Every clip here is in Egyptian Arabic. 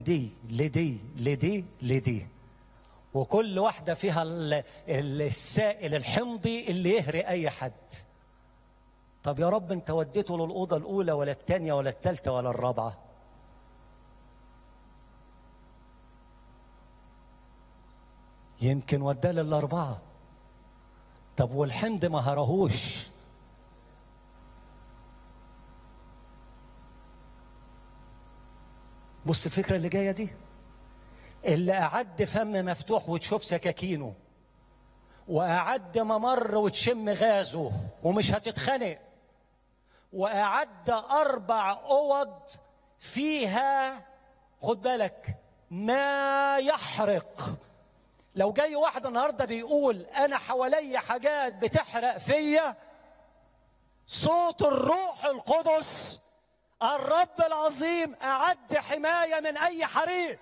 دي لدي لدي لدي وكل واحدة فيها ال- ال- السائل الحمضي اللي يهري أي حد طب يا رب أنت وديته للأوضة الأولى ولا الثانية ولا الثالثة ولا الرابعة يمكن وداه للأربعة طب والحمض ما هرهوش بص الفكرة اللي جاية دي اللي أعد فم مفتوح وتشوف سكاكينه وأعد ممر وتشم غازه ومش هتتخنق وأعد أربع أوض فيها خد بالك ما يحرق لو جاي واحد النهارده بيقول أنا حواليا حاجات بتحرق فيا صوت الروح القدس الرب العظيم أعد حماية من أي حريق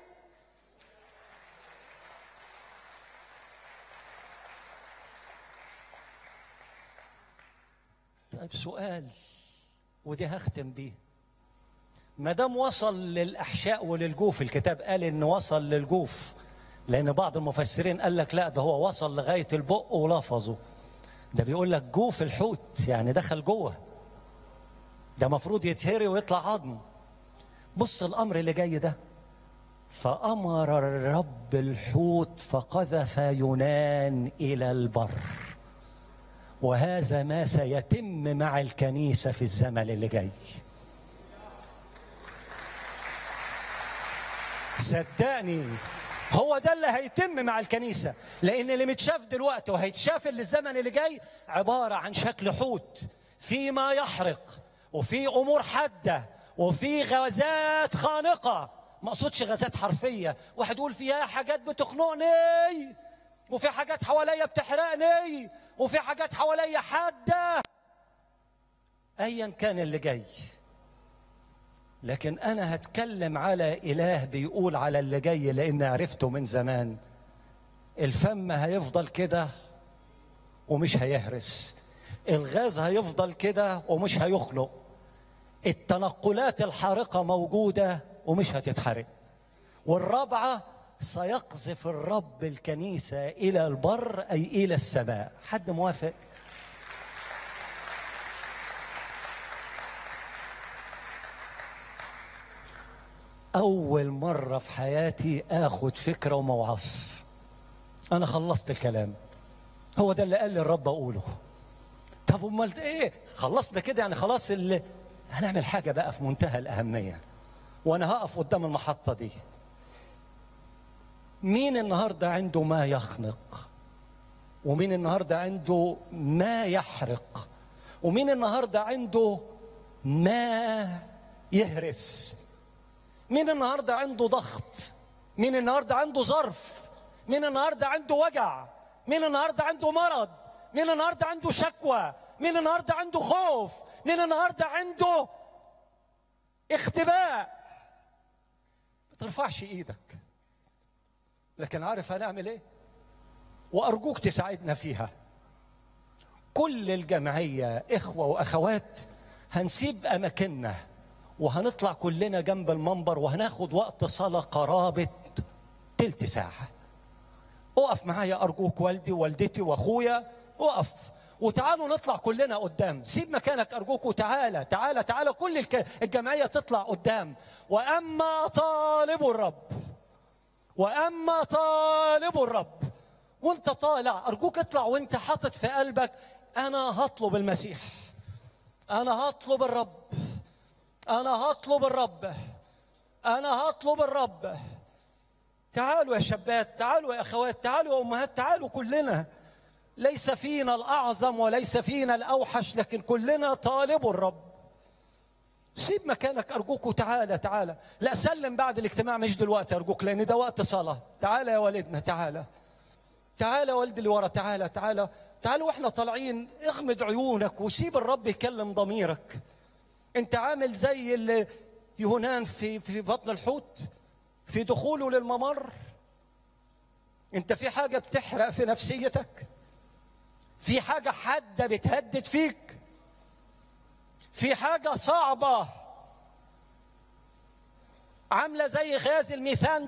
طيب سؤال ودي هختم بيه ما دام وصل للأحشاء وللجوف الكتاب قال إن وصل للجوف لأن بعض المفسرين قال لك لا ده هو وصل لغاية البق ولفظه ده بيقول لك جوف الحوت يعني دخل جوه ده مفروض يتهري ويطلع عظم بص الامر اللي جاي ده فامر الرب الحوت فقذف يونان الى البر وهذا ما سيتم مع الكنيسه في الزمن اللي جاي صدقني هو ده اللي هيتم مع الكنيسة لأن اللي متشاف دلوقتي وهيتشاف اللي الزمن اللي جاي عبارة عن شكل حوت في ما يحرق وفي أمور حادة وفي غازات خانقة ما أقصدش غازات حرفية واحد يقول فيها حاجات بتخنقني وفي حاجات حواليا بتحرقني وفي حاجات حواليا حادة أيا كان اللي جاي لكن انا هتكلم على اله بيقول على اللي جاي لان عرفته من زمان الفم هيفضل كده ومش هيهرس الغاز هيفضل كده ومش هيخنق التنقلات الحارقه موجوده ومش هتتحرق والرابعه سيقذف الرب الكنيسه الى البر اي الى السماء حد موافق أول مرة في حياتي آخد فكرة وموعظ أنا خلصت الكلام هو ده اللي قال لي الرب أقوله طب أمال إيه خلصنا كده يعني خلاص اللي هنعمل حاجة بقى في منتهى الأهمية وأنا هقف قدام المحطة دي مين النهاردة عنده ما يخنق ومين النهاردة عنده ما يحرق ومين النهاردة عنده ما يهرس مين النهارده عنده ضغط مين النهارده عنده ظرف مين النهارده عنده وجع مين النهارده عنده مرض مين النهارده عنده شكوى مين النهارده عنده خوف مين النهارده عنده اختباء ما ترفعش ايدك لكن عارف هنعمل ايه وارجوك تساعدنا فيها كل الجمعيه اخوه واخوات هنسيب اماكننا وهنطلع كلنا جنب المنبر وهناخد وقت صلاة قرابة تلت ساعة اقف معايا أرجوك والدي ووالدتي وأخويا اقف وتعالوا نطلع كلنا قدام سيب مكانك أرجوك وتعالى تعالى تعالى كل الك- الجمعية تطلع قدام وأما طالب الرب وأما طالب الرب وانت طالع أرجوك اطلع وانت حاطط في قلبك أنا هطلب المسيح أنا هطلب الرب أنا هطلب الرب أنا هطلب الرب تعالوا يا شباب تعالوا يا أخوات تعالوا يا أمهات تعالوا كلنا ليس فينا الأعظم وليس فينا الأوحش لكن كلنا طالبوا الرب سيب مكانك أرجوك وتعالى تعالى لا سلم بعد الاجتماع مش دلوقتي أرجوك لأن ده وقت صلاة تعالى يا والدنا تعالى تعالى يا والدي اللي ورا تعالى تعالى تعالوا واحنا طالعين اغمض عيونك وسيب الرب يكلم ضميرك انت عامل زي اللي يونان في في بطن الحوت في دخوله للممر انت في حاجه بتحرق في نفسيتك في حاجه حاده بتهدد فيك في حاجه صعبه عامله زي غاز الميثان